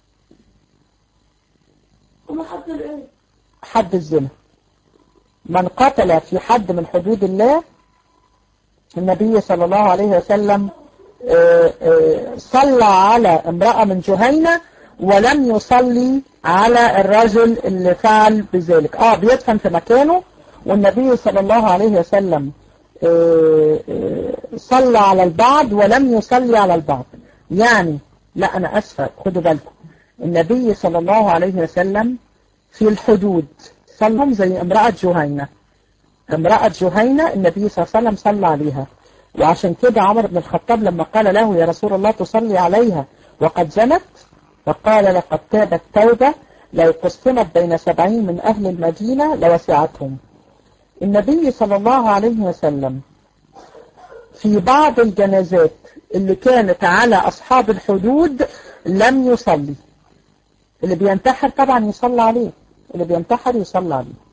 وما حد الايه؟ حد الزنا من قتل في حد من حدود الله النبي صلى الله عليه وسلم آه، آه، صلى على امرأة من جهينة ولم يصلي على الرجل اللي فعل بذلك اه بيدفن في مكانه والنبي صلى الله عليه وسلم آه، آه، صلى على البعض ولم يصلي على البعض يعني لا انا اسفة خدوا بالكم النبي صلى الله عليه وسلم في الحدود صلهم زي امرأة جهينة امرأة جهينة النبي صلى الله عليه وسلم صلى عليها وعشان كده عمر بن الخطاب لما قال له يا رسول الله تصلي عليها وقد زنت فقال لقد تابت توبة لو قسمت بين سبعين من أهل المدينة لوسعتهم النبي صلى الله عليه وسلم في بعض الجنازات اللي كانت على أصحاب الحدود لم يصلي اللي بينتحر طبعا يصلى عليه اللي بينتحر يصلى عليه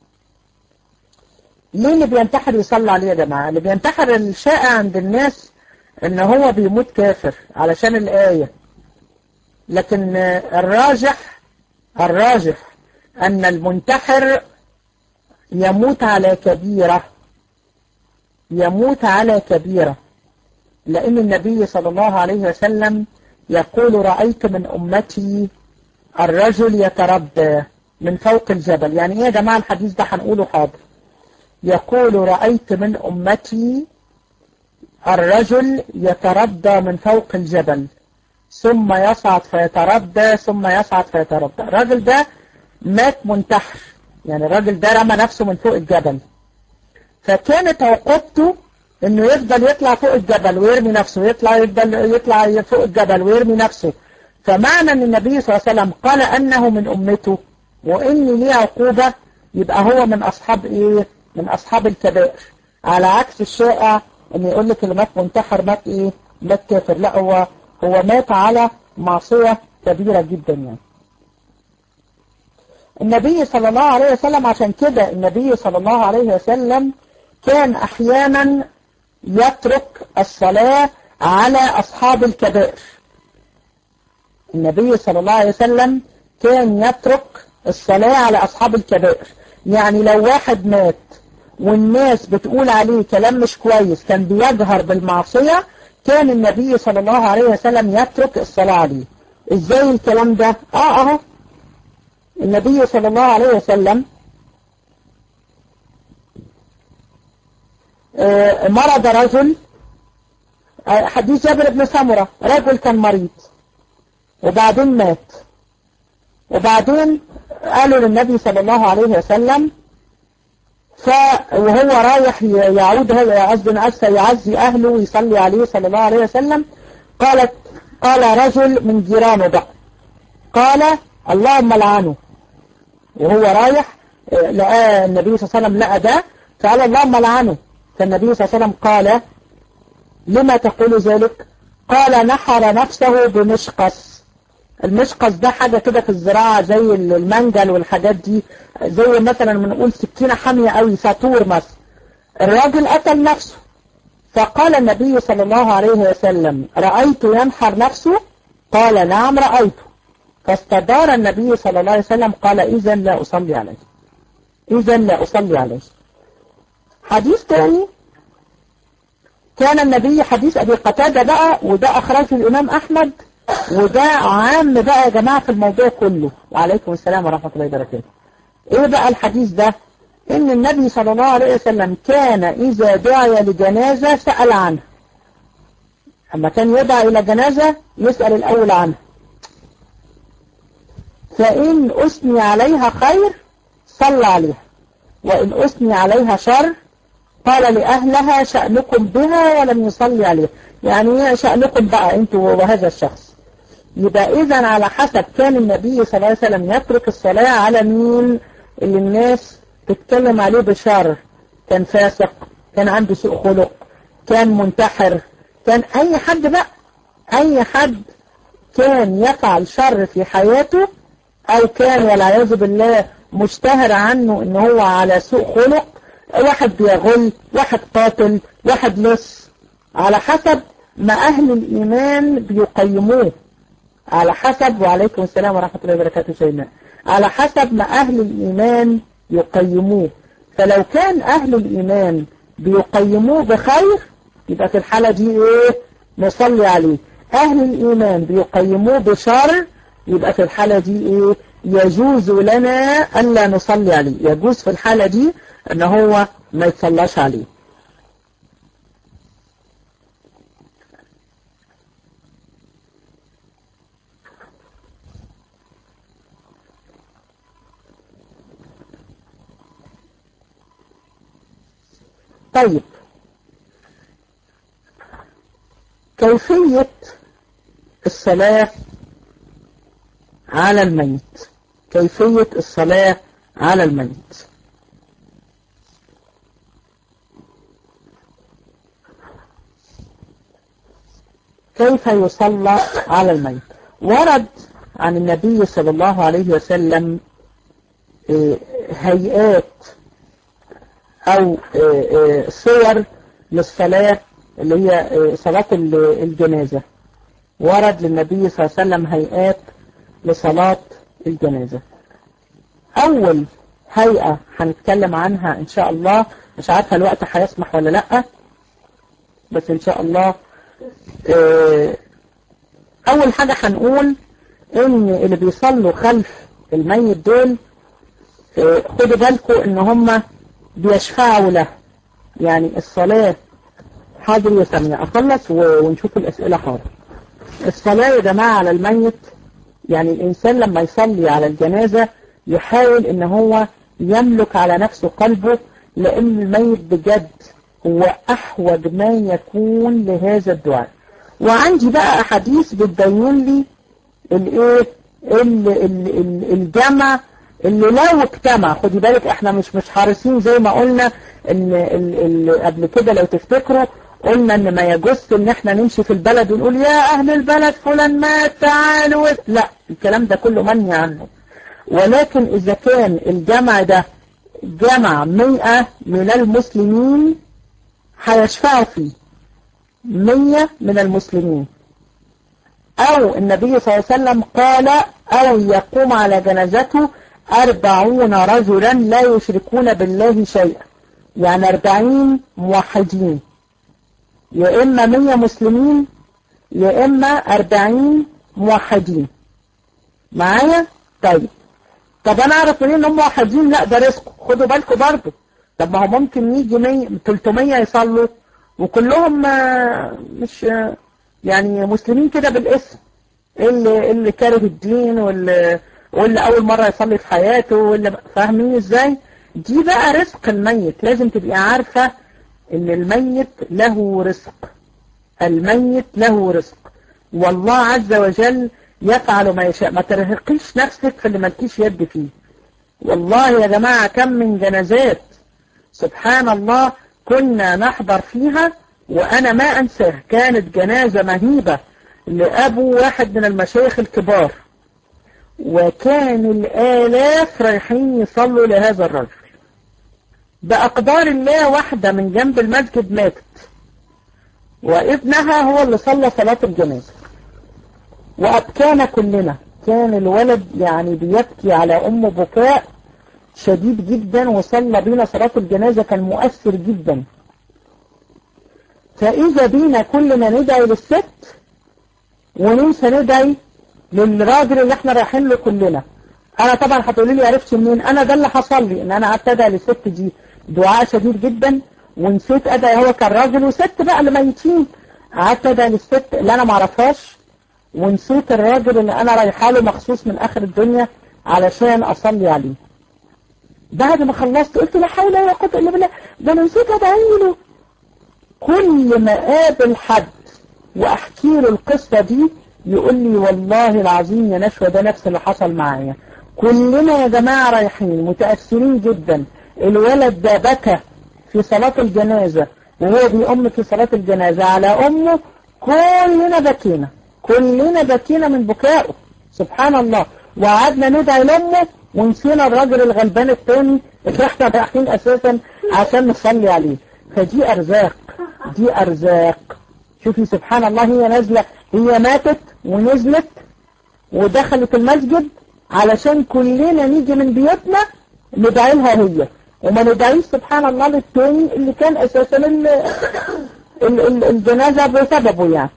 ليه اللي بينتحر يصلى عليه يا جماعة اللي بينتحر الشائع عند الناس ان هو بيموت كافر علشان الآية لكن الراجح الراجح ان المنتحر يموت على كبيرة يموت على كبيرة لأن النبي صلى الله عليه وسلم يقول رأيت من أمتي الرجل يتردى من فوق الجبل يعني ايه يا جماعة الحديث ده هنقوله حاضر يقول رأيت من أمتي الرجل يتردى من فوق الجبل ثم يصعد فيتردى ثم يصعد فيتردى الراجل ده مات منتحر يعني الراجل ده رمى نفسه من فوق الجبل فكانت عقوبته انه يفضل يطلع فوق الجبل ويرمي نفسه يطلع يفضل يطلع فوق الجبل ويرمي نفسه فمعنى ان النبي صلى الله عليه وسلم قال انه من امته وان ليه عقوبة يبقى هو من اصحاب ايه من اصحاب الكبائر على عكس الشائع ان يقول لك اللي مات منتحر مات ايه مات كافر لا هو هو مات على معصية كبيرة جدا يعني النبي صلى الله عليه وسلم عشان كده النبي صلى الله عليه وسلم كان احيانا يترك الصلاة على اصحاب الكبائر النبي صلى الله عليه وسلم كان يترك الصلاة على اصحاب الكبائر يعني لو واحد مات والناس بتقول عليه كلام مش كويس كان بيجهر بالمعصية كان النبي صلى الله عليه وسلم يترك الصلاة عليه ازاي الكلام ده اه اه النبي صلى الله عليه وسلم آه مرض رجل آه حديث جابر بن سمرة رجل كان مريض وبعدين مات وبعدين قالوا للنبي صلى الله عليه وسلم ف وهو رايح يعود هذا قصدي اسفه يعزي اهله ويصلي عليه صلى الله عليه وسلم قالت قال رجل من جيرانه بقى قال اللهم لعنه وهو رايح لقى النبي صلى الله عليه وسلم لقى ده فقال اللهم لعنه فالنبي صلى الله عليه وسلم قال لما تقول ذلك قال نحر نفسه بمشقص المشقص ده حاجة كده في الزراعة زي المنجل والحاجات دي زي مثلا بنقول سكينة حامية قوي ساتور مثلا الراجل قتل نفسه فقال النبي صلى الله عليه وسلم رأيت ينحر نفسه قال نعم رأيته فاستدار النبي صلى الله عليه وسلم قال إذا لا أصلي عليه إذا لا أصلي عليه حديث تاني كان النبي حديث أبي قتادة بقى وده أخرجه الإمام أحمد وده عام بقى يا جماعة في الموضوع كله وعليكم السلام ورحمة الله وبركاته ايه بقى الحديث ده ان النبي صلى الله عليه وسلم كان اذا دعي لجنازة سأل عنها اما كان يدعى الى جنازة يسأل الاول عنها فان اثني عليها خير صلى عليها وان اثني عليها شر قال لأهلها شأنكم بها ولم يصلي عليها يعني شأنكم بقى انتوا وهذا الشخص يبقى إذا على حسب كان النبي صلى الله عليه وسلم يترك الصلاة على مين اللي الناس تتكلم عليه بشر كان فاسق كان عنده سوء خلق كان منتحر كان أي حد بقى أي حد كان يفعل شر في حياته او كان والعياذ بالله مشتهر عنه ان هو على سوء خلق واحد بيغل واحد قاتل واحد لص على حسب ما اهل الايمان بيقيموه على حسب وعليكم السلام ورحمة الله وبركاته شيماء على حسب ما اهل الايمان يقيموه فلو كان اهل الايمان بيقيموه بخير يبقى في الحالة دي ايه نصلي عليه اهل الايمان بيقيموه بشر يبقى في الحالة دي ايه يجوز لنا الا نصلي عليه يجوز في الحالة دي ان هو ما يتصلاش عليه طيب كيفية الصلاة على الميت كيفية الصلاة على الميت كيف يصلى على الميت ورد عن النبي صلى الله عليه وسلم هيئات او صور للصلاة اللي هي صلاة الجنازة ورد للنبي صلى الله عليه وسلم هيئات لصلاة الجنازة اول هيئة هنتكلم عنها ان شاء الله مش عارفة الوقت هيسمح ولا لا بس ان شاء الله اول حاجة هنقول ان اللي بيصلوا خلف الميت دول خدوا بالكم ان هم بيشفعوا له يعني الصلاة حاضر يا سامية اخلص ونشوف الاسئلة حاضر الصلاة يا جماعة على الميت يعني الانسان لما يصلي على الجنازة يحاول ان هو يملك على نفسه قلبه لان الميت بجد هو احوج ما يكون لهذا الدعاء وعندي بقى احاديث بتبين لي الايه الجمع اللي لو اجتمع خدي بالك احنا مش مش حارسين زي ما قلنا ان ال قبل كده لو تفتكروا قلنا ان ما يجوز ان احنا نمشي في البلد ونقول يا اهل البلد فلان مات تعالوا لا الكلام ده كله منهي عنه ولكن اذا كان الجمع ده جمع مئة من المسلمين هيشفعوا فيه مية من المسلمين او النبي صلى الله عليه وسلم قال او يقوم على جنازته أربعون رجلا لا يشركون بالله شيئا يعني أربعين موحدين يا إما مية مسلمين يا إما أربعين موحدين معايا طيب طب أنا أعرف منين إنهم موحدين لا ده رزق خدوا بالكم برضه طب ما هو ممكن يجي 100 300 يصلوا وكلهم مش يعني مسلمين كده بالاسم اللي اللي كاره الدين واللي واللي أول مرة يصلي في حياته واللي فاهمين إزاي دي بقى رزق الميت لازم تبقى عارفة إن الميت له رزق الميت له رزق والله عز وجل يفعل ما يشاء ما ترهقيش نفسك في اللي مالكيش يد فيه والله يا جماعة كم من جنازات سبحان الله كنا نحضر فيها وأنا ما أنساه كانت جنازة مهيبة لأبو واحد من المشايخ الكبار وكان الآلاف رايحين يصلوا لهذا الرجل بأقدار الله واحدة من جنب المسجد ماتت وابنها هو اللي صلى صلاة الجنازة وأبكانا كلنا كان الولد يعني بيبكي على أمه بكاء شديد جدا وصلى بينا صلاة الجنازة كان مؤثر جدا فإذا بينا كلنا ندعي للست وننسى ندعي للراجل اللي احنا رايحين له كلنا انا طبعا هتقولي لي عرفت منين انا ده اللي حصل لي ان انا قعدت ادعي للست دي دعاء شديد جدا ونسيت ادعي هو كان راجل وست بقى اللي ميتين قعدت ادعي للست اللي انا ما اعرفهاش ونسيت الراجل اللي انا رايحه له مخصوص من اخر الدنيا علشان اصلي عليه بعد ما خلصت قلت لا حول ولا قوه الا بالله ده انا نسيت ادعي له كل ما قابل حد واحكي له القصه دي يقول لي والله العظيم يا نشوى ده نفس اللي حصل معايا كلنا يا جماعة رايحين متأثرين جدا الولد ده بكى في صلاة الجنازة وهو بيأم في صلاة الجنازة على أمه كلنا بكينا كلنا بكينا من بكائه سبحان الله وقعدنا ندعي لامه ونسينا الراجل الغلبان التاني اللي احنا رايحين اساسا عشان نصلي عليه فدي ارزاق دي ارزاق شوفي سبحان الله هي نازله هي ماتت ونزلت ودخلت المسجد علشان كلنا نيجي من بيوتنا ندعي لها هي وما ندعيش سبحان الله للتاني اللي كان اساسا ال- ال- ال- الجنازة بسببه يعني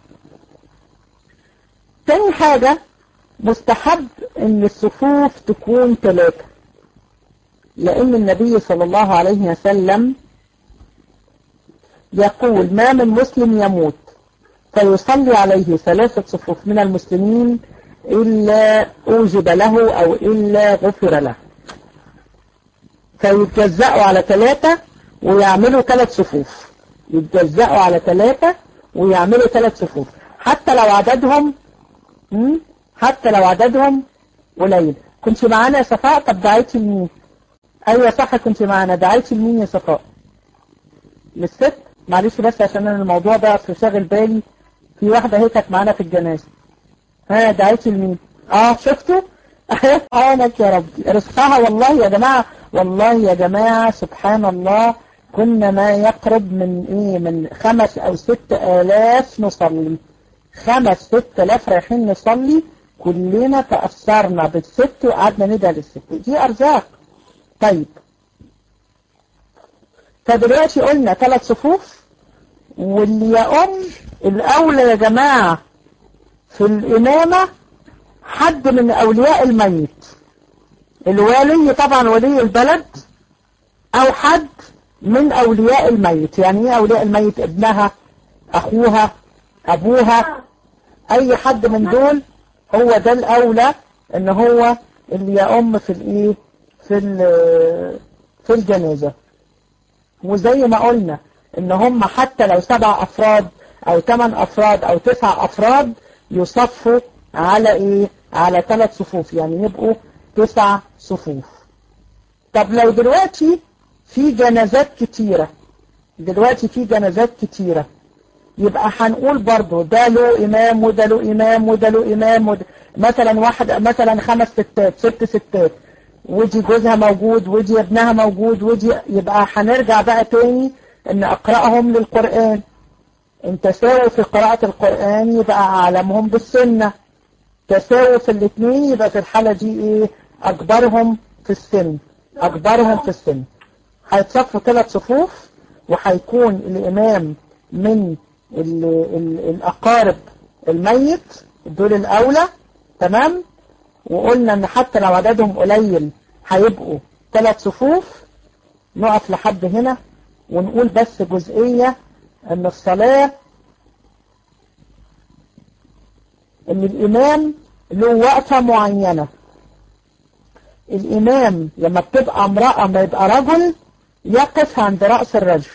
تاني حاجة مستحب ان الصفوف تكون ثلاثة لان النبي صلى الله عليه وسلم يقول ما من مسلم يموت فيصلي عليه ثلاثة صفوف من المسلمين إلا أوجب له أو إلا غفر له فيتجزأوا على ثلاثة ويعملوا ثلاث صفوف يتجزأوا على ثلاثة ويعملوا ثلاث صفوف حتى لو عددهم مم؟ حتى لو عددهم قليل كنت معانا يا صفاء طب دعيتي لمين ايوه صح كنت معانا دعيتي لمين يا صفاء للست معلش بس عشان انا الموضوع ده اصل شاغل بالي في واحدة هي كانت معانا في الجنازة ها دعيتي لمين اه شفتوا عونك يا ربي رزقها والله يا جماعة والله يا جماعة سبحان الله كنا ما يقرب من ايه من خمس او ست الاف نصلي خمس ست الاف رايحين نصلي كلنا تأثرنا بالست وقعدنا ندعي للست دي ارزاق طيب فدلوقتي قلنا ثلاث صفوف واللي يقوم الاولى يا جماعة في الامامة حد من اولياء الميت الوالي طبعا ولي البلد او حد من اولياء الميت يعني ايه اولياء الميت ابنها اخوها ابوها اي حد من دول هو ده الاولى ان هو اللي يقوم في الايه في ال- في الجنازة وزي ما قلنا ان هم حتى لو سبع افراد او ثمان افراد او تسع افراد يصفوا على ايه على ثلاث صفوف يعني يبقوا تسع صفوف طب لو دلوقتي في جنازات كتيرة دلوقتي في جنازات كتيرة يبقى هنقول برضو ده له إمام وده له إمام وده له إمام وده مثلا واحد مثلا خمس ستات ست ستات ودي جوزها موجود ودي ابنها موجود ودي يبقى هنرجع بقى تاني ان اقرأهم للقرآن ان تساووا في قراءة القرآن يبقى اعلمهم بالسنة تساووا في الاثنين يبقى في الحالة دي ايه اكبرهم في السن اكبرهم في السن هيتصفوا ثلاث صفوف وهيكون الامام من ال ال الاقارب الميت دول الاولى تمام وقلنا ان حتى لو عددهم قليل هيبقوا ثلاث صفوف نقف لحد هنا ونقول بس جزئية ان الصلاة ان الامام له وقفة معينة الامام لما بتبقى امرأة ما يبقى رجل يقف عند رأس الرجل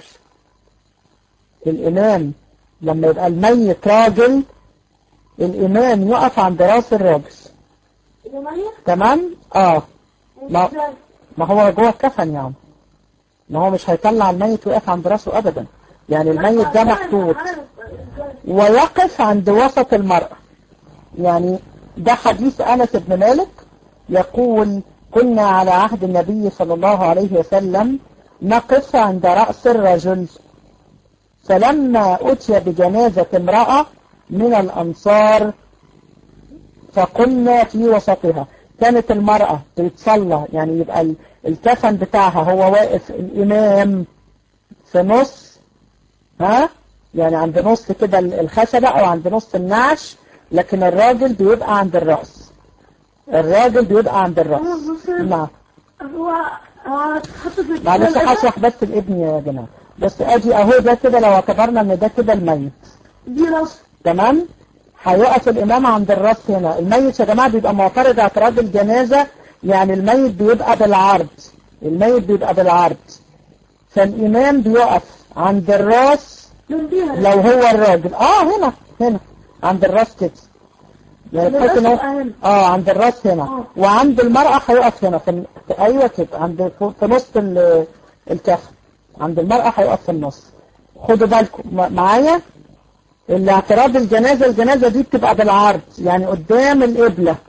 الامام لما يبقى الميت راجل الامام يقف عند رأس الراجل يومية؟ تمام اه ما, ازاي؟ ما هو جوه الكفن يعني ما هو مش هيطلع الميت ويقف عند راسه ابدا يعني الميت ده محطوط عارف ازاي؟ ويقف عند وسط المرأة يعني ده حديث أنس بن مالك يقول كنا على عهد النبي صلى الله عليه وسلم نقف عند رأس الرجل فلما أتي بجنازة امرأة من الأنصار فقلنا في وسطها كانت المرأة بتصلى يعني يبقى ال- الكفن بتاعها هو واقف الإمام في نص ها يعني عند نص كده ال- الخشبة أو عند نص النعش لكن الراجل بيبقى عند الرأس الراجل بيبقى عند الرأس نعم هو هو حاطط في معلش الكلام هشرح بس الابن يا جماعة بس ادي اهو ده كده لو اعتبرنا ان ده كده الميت دي راس تمام هيقف الامام عند الراس هنا الميت يا جماعة بيبقى معترض اعتراض الجنازة يعني الميت بيبقى بالعرض الميت بيبقى بالعرض فالامام بيقف عند الراس من بيها لو هو الراجل اه هنا هنا عند الراس كده يعني عند تحس الراس ان هو يبقى هنا. اه عند الراس هنا آه. وعند المرأة هيقف هنا في, في ايوه كده عند في في نص ال- الكفن عند المرأة هيقف في النص خدوا بالكم م- معايا الاعتراض الجنازة الجنازة دي بتبقى بالعرض يعني قدام القبلة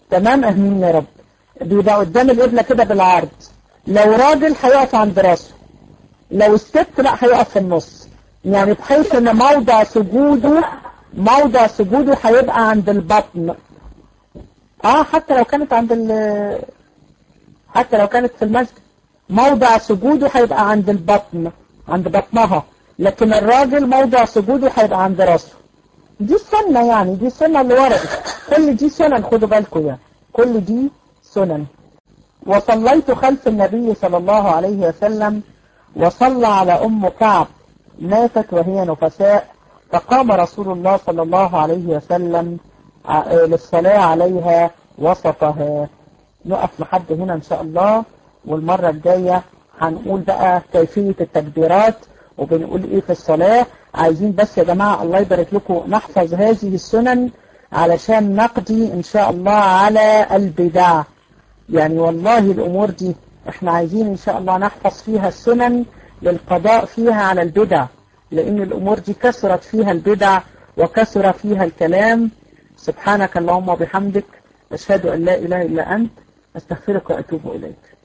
تمام امين يا رب بيبقى قدام القبلة كده بالعرض لو راجل هيقف عند راسه لو الست لا هيقف في النص يعني بحيث ان موضع سجوده موضع سجوده هيبقى عند البطن اه حتى لو كانت عند ال حتى لو كانت في المسجد موضع سجوده هيبقى عند البطن عند بطنها لكن الراجل موضع سجوده هيبقى عند راسه دي السنة يعني دي السنة اللي وردت كل دي سنن خدوا بالكم يعني كل دي سنن وصليت خلف النبي صلى الله عليه وسلم وصلى على أم كعب ماتت وهي نفساء فقام رسول الله صلى الله عليه وسلم ع- للصلاة عليها وسطها نقف لحد هنا إن شاء الله والمرة الجاية هنقول بقى كيفية التكبيرات وبنقول إيه في الصلاة عايزين بس يا جماعة الله يبارك لكم نحفظ هذه السنن علشان نقضي إن شاء الله على البدع يعني والله الأمور دي احنا عايزين إن شاء الله نحفظ فيها السنن للقضاء فيها على البدع لأن الأمور دي كثرت فيها البدع وكثر فيها الكلام سبحانك اللهم وبحمدك أشهد أن لا إله إلا أنت أستغفرك وأتوب إليك